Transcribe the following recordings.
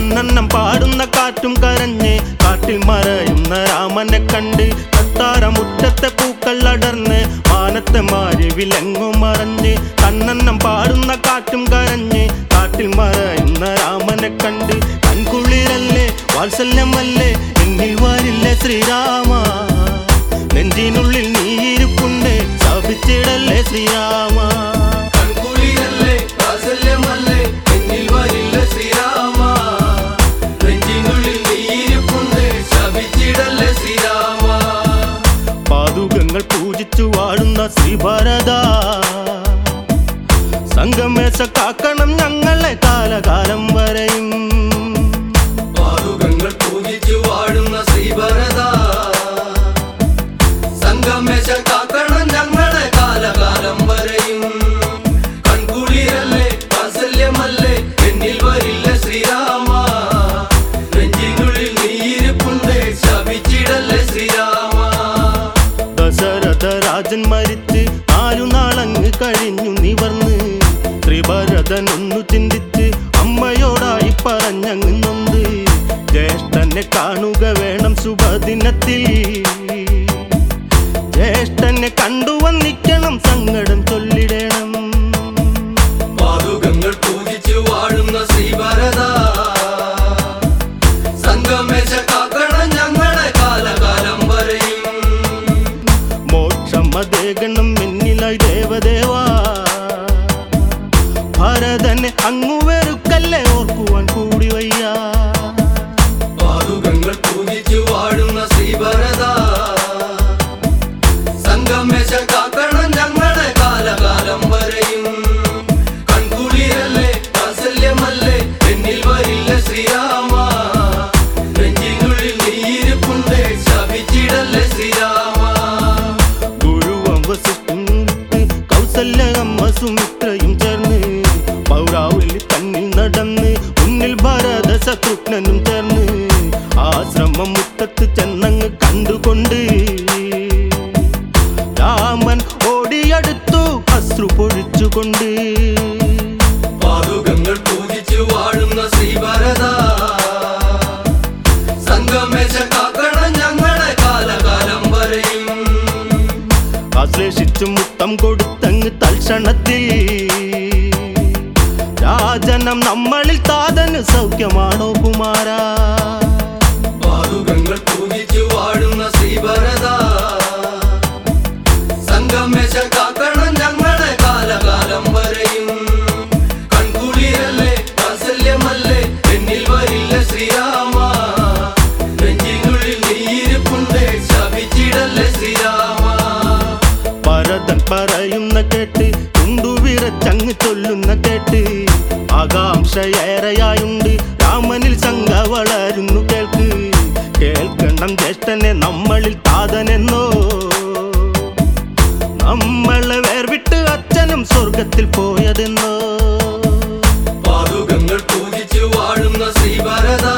തന്നെണ്ണം പാടുന്ന കാറ്റും കരഞ്ഞ് കാട്ടിൽ മറയുന്ന രാമനെ കണ്ട് കത്താര മുറ്റത്തെ പൂക്കൾ അടർന്ന് മാനത്തെ മാരി വിലങ്ങും മറഞ്ഞ് തന്നെണ്ണം പാടുന്ന കാറ്റും കരഞ്ഞ് കാട്ടിൽ മറയുന്ന രാമനെ കണ്ട് കൺകുളിരല്ലേ വാത്സല്യമല്ലേ എന്നിൽ വരില്ലേ ശ്രീരാമ നെഞ്ചിനുള്ളിൽ നീയിരിപ്പുണ്ട് ശപിച്ചിടല്ലേ ശ്രീരാമ കൺകുളിരല്ലേ വാത്സല്യമല്ലേ എന്നിൽ വരില്ല ശ്രീരാമ നെഞ്ചിനുള്ളിൽ നീയിരിപ്പുണ്ട് ശപിച്ചിടല്ലേ ശ്രീരാമ പാതുകങ്ങൾ പൂജിച്ചു വാഴുന്ന ശ്രീഭരത സംഗമേശ കാക്കണം ഞങ്ങളെ കാലകാലം വരെയും പാതുകങ്ങൾ പൂജിച്ചു വാഴുന്ന ശ്രീഭരത സംഗമേശ കാക്കണം ഞങ്ങളെ കാലകാലം വരെയും കൺകുളിരല്ലേ വാത്സല്യമല്ലേ എന്നിൽ വരില്ല ശ്രീരാമ നെഞ്ചിനുള്ളിൽ നീയിരിപ്പുണ്ട് ശപിച്ചിടല്ലേ ശ്രീരാമ ദശരഥ രാജൻ മരിച്ച് നാലു നാളങ്ങ് കഴിഞ്ഞു നിവർന്ന് ശ്രീഭരതൻ ഒന്നു ചിന്തിച്ച് അമ്മയോടായി പറഞ്ഞങ്ങ് നൊന്ത് ജ്യേഷ്ഠനെ കാണുക വേണം ശുഭദിനത്തിൽ ജ്യേഷ്ഠനെ കണ്ടു വന്നിക്കണം സങ്കടം ചൊല്ലിടണം പാതുകങ്ങൾ പൂജിച്ചു വാഴുന്ന ശ്രീഭരത സംഗമേശ കാക്കണം ഞങ്ങളെ കാലകാലം വരെയും മോക്ഷം അതേഗണം എന്നിലായി ദേവദേവാ ഭരതനെ അങ്ങു വെറുക്കല്ലേ ഓർക്കുവാൻ കൂടി വയ്യ പാതുകങ്ങൾ പൂജിച്ചു വാഴുന്ന ശ്രീഭരത സംഗമേശ കാക്കണം ഞങ്ങളെ കാലകാലം വരെയും കൺകുളിരല്ലേ വാത്സല്യമല്ലേ എന്നിൽ വരില്ല ശ്രീരാമ നെഞ്ചിനുള്ളിൽ നീയിരിപ്പുണ്ട് ശപിച്ചിടല്ലേ ശ്രീരാമ ഗുരുവം വസിഷ്ഠുത്ത് കൗസല്യ അമ്മ സുമിത്രയും ചേർന്ന് പൗരാവലി തന്നിൽ നടന്ന് മുന്നിൽ ഭരത ശത്രുഘ്നനും ചേർന്ന് ആശ്രമം മുറ്റത്ത് ചെന്നങ്ങ് കണ്ടുകൊണ്ട് രാമൻ ഓടിയടുത്തു അശ്രു പൊഴിച്ചുകൊണ്ട് പാതുകങ്ങൾ പൂജിച്ചു വാഴുന്ന ശ്രീഭരത സംഗമേശ കാക്കണം ഞങ്ങളെ കാലകാലം വരെയും ആശ്ലേഷിച്ചു മുത്തം കൊടുത്തങ്ങ് തൽക്ഷണത്തിൽ രാജനം നമ്മളിൽ താതന് സൗഖ്യമാണോ കുമാരാ പാതുകങ്ങൾ പൂജിച്ചു വാഴുന്ന ശ്രീഭരത സംഗമേശ കാക്കണം ഞങ്ങളെ കാലകാലം വരെയും കൺകുളിരല്ലേ വാത്സല്യമല്ലേ എന്നിൽ വരില്ല ശ്രീരാമ നെഞ്ചിനുള്ളിൽ നീയിരിപ്പുണ്ട് ശപിച്ചിടല്ലേ ശ്രീരാമ ഭരതൻ പറയുന്ന കേട്ട് തുണ്ടുവിറച്ചങ്ങ് ചൊല്ലുന്ന കേട്ട് ആകാംക്ഷയേറെയായുണ്ട് രാമനിൽ ശങ്ക വളരുന്നു കേൾക്ക് കേൾക്കണം ജ്യേഷ്ഠനെ നമ്മളിൽ താതനെന്നോ നമ്മളെ വേർവിട്ട് അച്ഛനും സ്വർഗത്തിൽ പോയതെന്നോ പാതുകങ്ങൾ പൂജിച്ചു വാഴുന്ന ശ്രീഭരത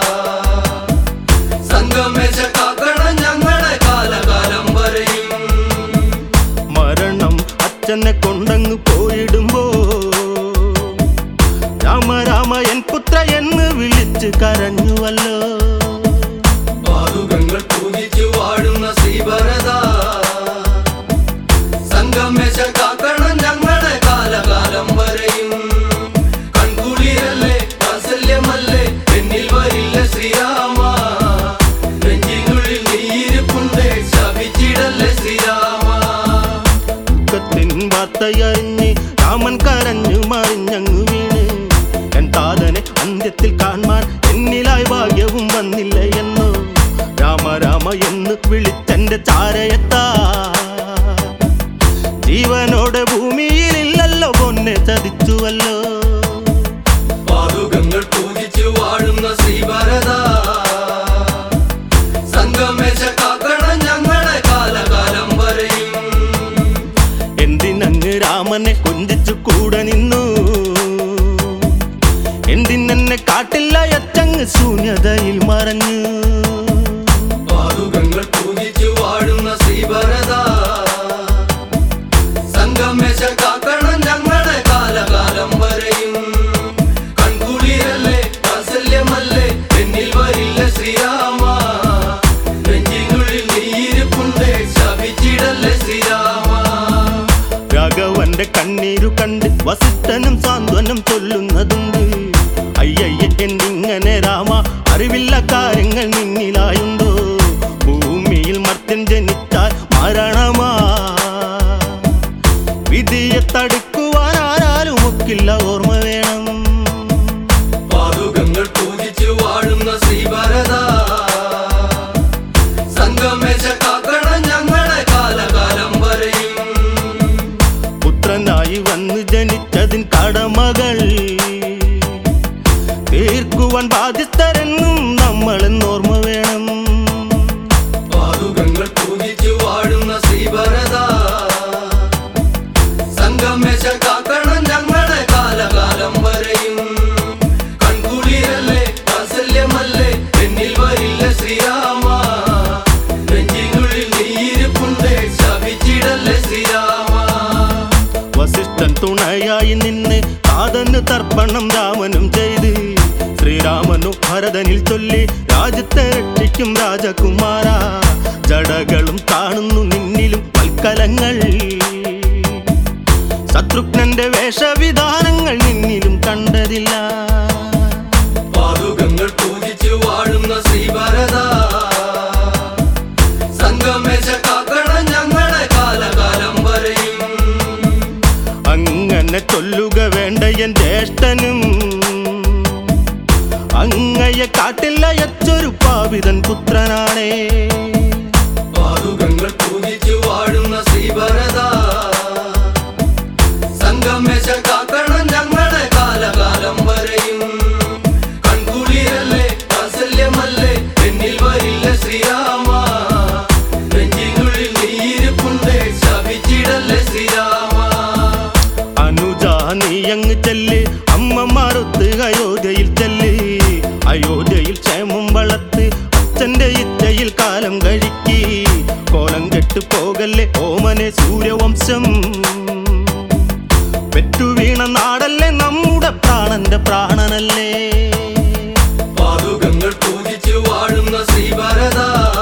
സംഗമേശ കാക്കണം ഞങ്ങളെ കാലകാലം വരെയും മരണം അച്ഛനെ കൊണ്ടങ്ങ് പോയിടുമ്പോ രാമ രാമ എൻ പുത്ര എന്ന് വിളിച്ച് കരഞ്ഞുവല്ലോ പാതുകങ്ങൾ പൂജിച്ചു വാഴുന്ന ശ്രീഭരത സംഗമേശ കാക്കണം ഞങ്ങളെ കാലകാലം വരെയും കൺകുളിരല്ലേ വാത്സല്യമല്ലേ എന്നിൽ വരില്ല ശ്രീരാമ നെഞ്ചിനുള്ളിൽ നീയിരിപ്പുണ്ട് ശപിച്ചിടല്ലേ ശ്രീരാമ ദുഃഖത്തിൻ വാർത്തയറിഞ്ഞ് രാമൻ കരഞ്ഞു മറിഞ്ഞങ്ങു വീണ് എൻ താതനെ അന്ത്യത്തിൽ കാണാൻ എന്നിലായി ഭാഗ്യവും വന്നില്ല എന്നോ രാമ രാമ എന്ന് വിളിച്ചെന്റെ ചാരയത്താ ജീവനോടെ ഭൂമിയിലില്ലല്ലോ പൊന്നെ ചതിച്ചുവല്ലോ പാതുകങ്ങൾ പൂജിച്ചു വാഴുന്ന ശ്രീഭരത സംഗമേശ കാക്കണം ഞങ്ങളെ കാലകാലം വരെയും എന്തിനങ്ങ് രാമനെ കൊഞ്ചിച്ചു കൂടെ നിന്നു എന്തിനെന്നെ കാട്ടില്ല അച്ചങ്ങ് ശൂന്യതയിൽ മറഞ്ഞു പാതുകങ്ങൾ പൂജിച്ചു വാഴുന്ന ശ്രീഭരത സംഗമേശ കാക്കണം ഞങ്ങളെ കാലകാലം വരെ എന്നിങ്ങനെ രാമ അറിവില്ല കാര്യങ്ങൾ നിന്നിലായുണ്ടോ ഭൂമിയിൽ മർത്യൻ ജനിച്ചാൽ മരണമാ വിധിയെ തടുക്കുവാൻ ആരാലും ഒക്കില്ല ഓർമ്മ വേണം പാതുകങ്ങൾ പൂജിച്ചു വാഴുന്ന ശ്രീഭരത സംഗമേശ കാക്കണം ഞങ്ങളെ കാലകാലം വരെയും പുത്രനായി വന്ന് ജനിച്ചതിൻ കടമകൾ തീർക്കുവാൻ ബാധ്യസ്ഥരെന്നും നമ്മളെന്ന് ഓർമ്മ വേണം പാതുകങ്ങൾ പൂജിച്ചു വാഴുന്ന ശ്രീഭരത സംഗമേശ കാക്കണം ഞങ്ങളെ കാലകാലം വരെയും കൺകുളിരല്ലേ വാത്സല്യമല്ലേ എന്നിൽ വരില്ല ശ്രീരാമ നെഞ്ചിനുള്ളിൽ നീയിരിപ്പുണ്ട് ശപിച്ചിടല്ലേ ശ്രീരാമ വസിഷ്ഠൻ തുണയായി നിന്ന് കാതന് തർപ്പണം രാമനും ചെയ്ത് ശ്രീരാമനു ഭരതനിൽ ചൊല്ലി രാജ്യത്തെ രക്ഷിക്കും രാജകുമാര ജടകളും കാണുന്നു നിന്നിലും വൽക്കലങ്ങൾ ശത്രുഘ്നന്റെ വേഷവിധാനങ്ങൾ നിന്നിലും കണ്ടതില്ല പാതുകങ്ങൾ പൂജിച്ചു വാഴുന്ന ശ്രീഭരത സംഗമേശ കാക്കണം ഞങ്ങളെ കാലകാലം വരെയും അങ്ങനെ ചൊല്ലുക വേണ്ട എൻ ജ്യേഷ്ഠനും അങ്ങയെ കാട്ടില്ല യച്ചൊരു പാവിതൻ പുത്രനാണേ പാതുകങ്ങൾ പൂജിച്ചു വാഴുന്ന ശ്രീഭരത സംഗമേശ കാക്കണം ഞങ്ങളെ കാലകാലം വരെയും കൺകുളിരല്ലേ വാത്സല്യമല്ലേ എന്നിൽ വരില്ല ശ്രീരാമ നെഞ്ചിനുള്ളിൽ നീയിരിപ്പുണ്ട് ശപിച്ചിടല്ലേ ശ്രീരാമ അനുജ നീ അങ്ങ് ചെല്ല് അമ്മമാരൊത്ത് അയോധ്യയിൽ ചെല്ല് അയോധ്യയിൽ ക്ഷേമം വളർത്ത് അച്ഛന്റെ ഇച്ഛയിൽ കാലം കഴിക്കി കോലം കെട്ടു പോകല്ലേ ഓമനെ സൂര്യവംശം പെറ്റു വീണ നാടല്ലേ നമ്മുടെ പ്രാണന്റെ പ്രാണനല്ലേ പാതുകങ്ങൾ പൂജിച്ചു വാഴുന്ന ശ്രീഭരത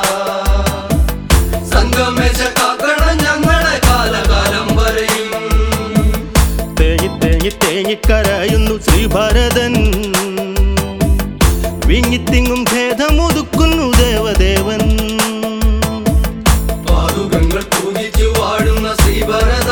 സംഗമേശ കാക്കണം ഞങ്ങളെ കാലകാലം വരെയും തേങ്ങി തേങ്ങി തേങ്ങിക്കരയുന്നു ശ്രീഭരതൻ വിങ്ങിത്തിങ്ങും ഭേദമുതുക്കുന്നു ദേവദേവൻ പാതുകങ്ങൾ പൂജിച്ചു വാഴുന്ന ശ്രീഭരത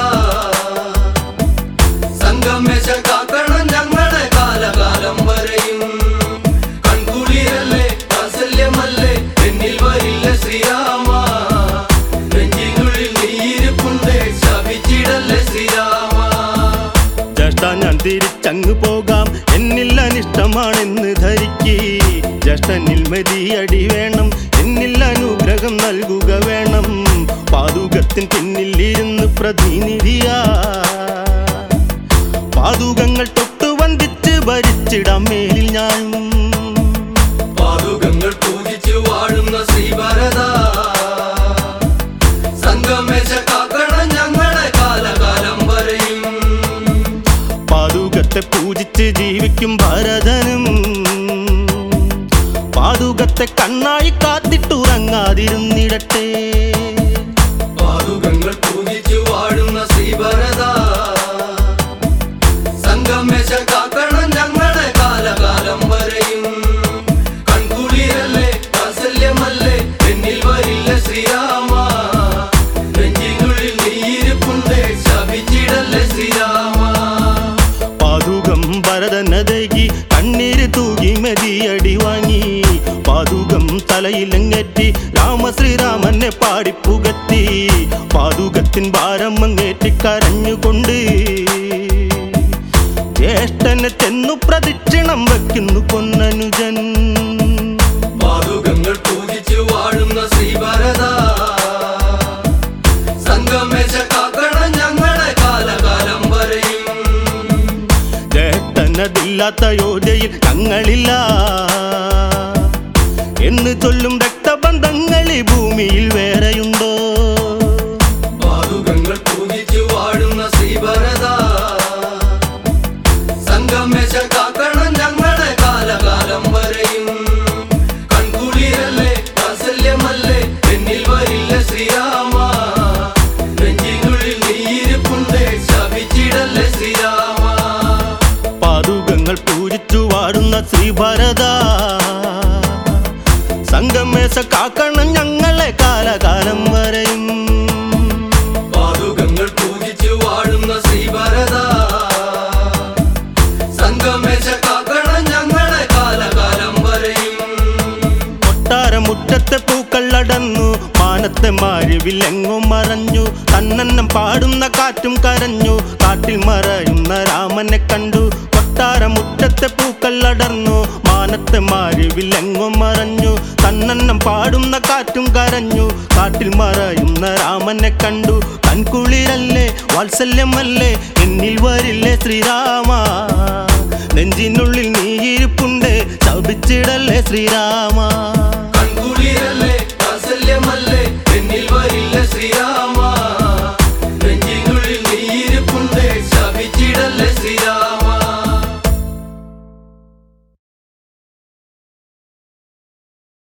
സംഗമേശ കാക്കണം ഞങ്ങളെ കാലകാലം വരെയും കൺകുളിരല്ലേ വാത്സല്യമല്ലേ എന്നിൽ വരില്ല ശ്രീരാമ നെഞ്ചിനുള്ളിൽ നീയിരിപ്പുണ്ട് ശപിച്ചിടല്ലേ ശ്രീരാമ ജ്യേഷ്ഠ ഞാൻ തിരിച്ചങ്ങ് പോകാം എന്നിൽ അനിഷ്ടമാണെന്ന് ധരിക്ക് ജ്യേഷ്ഠനിൽ മതിയടി വേണം എന്നിൽ അനുഗ്രഹം നൽകുക വേണം പാതുകത്തിൻ പിന്നിൽ ഇരുന്ന് പ്രതിനിധിയാ പാതുകങ്ങൾ തൊട്ടു വന്ദിച്ച് ഭരിച്ചിടാം മേലിൽ ഞാനും പാതുകങ്ങൾ പൂജിച്ചു വാഴുന്ന ശ്രീഭരത സംഗമേശ കാക്കണം ഞങ്ങളെ കാലകാലം വരെയും പാതുകത്തെ പൂജിച്ച് ജീവിക്കും ഭരതനും പാതുകത്തെ കണ്ണായി കാത്തിട്ടുറങ്ങാതിരുന്നിടട്ടെ പാതുകങ്ങൾ പൂജിച്ചു വാഴുന്ന ശ്രീഭരത സംഗമേശ കാക്കണം ഞങ്ങളെ കാലകാലം വരെയും കൺകുളിരല്ലേ വാത്സല്യമല്ലേ എന്നിൽ വരില്ല ശ്രീരാമ നെഞ്ചിനുള്ളിൽ നീയിരിപ്പുണ്ട് ശപിച്ചിടല്ലേ ശ്രീരാമ പാതുകം ഭരതനതകി കണ്ണീര് തൂകി മതിയടി വാങ്ങി പാതുകം തലയിലങ്ങേറ്റി രാമശ്രീരാമനെ പാടിപ്പുകത്തി പാതുകത്തിൻ ഭാരം അങ്ങേറ്റി കരഞ്ഞുകൊണ്ട് ജ്യേഷ്ഠനെ ചെന്നു പ്രദക്ഷിണം വയ്ക്കുന്നു പൊന്നനുജൻ പാതുകങ്ങൾ പൂജിച്ചു വാഴുന്ന ശ്രീഭരത സംഗമേശ കാക്കണം ഞങ്ങളെ കാലകാലം വരെയും ജ്യേഷ്ഠനതില്ലാത്ത യോധയിൽ ഞങ്ങളില്ല എന്ന് ചൊല്ലും രക്തബന്ധങ്ങൾ ഈ ഭൂമിയിൽ വേറെയുണ്ടോ പാതുകങ്ങൾ പൂജിച്ചു വാഴുന്ന ശ്രീഭരത സംഗമേശ കാക്കണം ഞങ്ങളെ കാലകാലം വരെയും കൺകുളിരല്ലേ വാത്സല്യമല്ലേ എന്നിൽ വരില്ല ശ്രീരാമ നെഞ്ചിനുള്ളിൽ നീയിരിപ്പുണ്ട് ശപിച്ചിടല്ലേ ശ്രീരാമ പാതുകങ്ങൾ പൂജിച്ചു വാടുന്ന ശ്രീഭ ശ്രീവരദ സംഗമേശ കാക്കണം ഞങ്ങളെ കാലകാലം വരെയും പാതുകങ്ങൾ പൂജിച്ചു വാഴുന്ന ശ്രീഭരത സംഗമേശ കാക്കണം ഞങ്ങളെ കാലകാലം വരെയും കൊട്ടാരമുറ്റത്തെ പൂക്കൾ അടന്നു മാനത്തെ മാരിവിലെങ്ങും മറഞ്ഞു തന്നന്നം പാടുന്ന കാറ്റും കരഞ്ഞു കാട്ടിൽ മറയുന്ന രാമനെ കണ്ടു കൊട്ടാരമുറ്റത്തെ പൂക്കൾ അടർന്നു മാനത്തെ മാരിവിലെങ്ങും മറഞ്ഞു തന്നന്നം പാടുന്ന കാറ്റും കരഞ്ഞു കാട്ടിൽ മറയുന്ന രാമനെ കണ്ടു കൺകുളിരല്ലേ വാത്സല്യമല്ലേ എന്നിൽ വരില്ലേ ശ്രീരാമ നെഞ്ചിനുള്ളിൽ നീ ഇരിപ്പുണ്ട് ശപിച്ചിടല്ലേ ശ്രീരാമ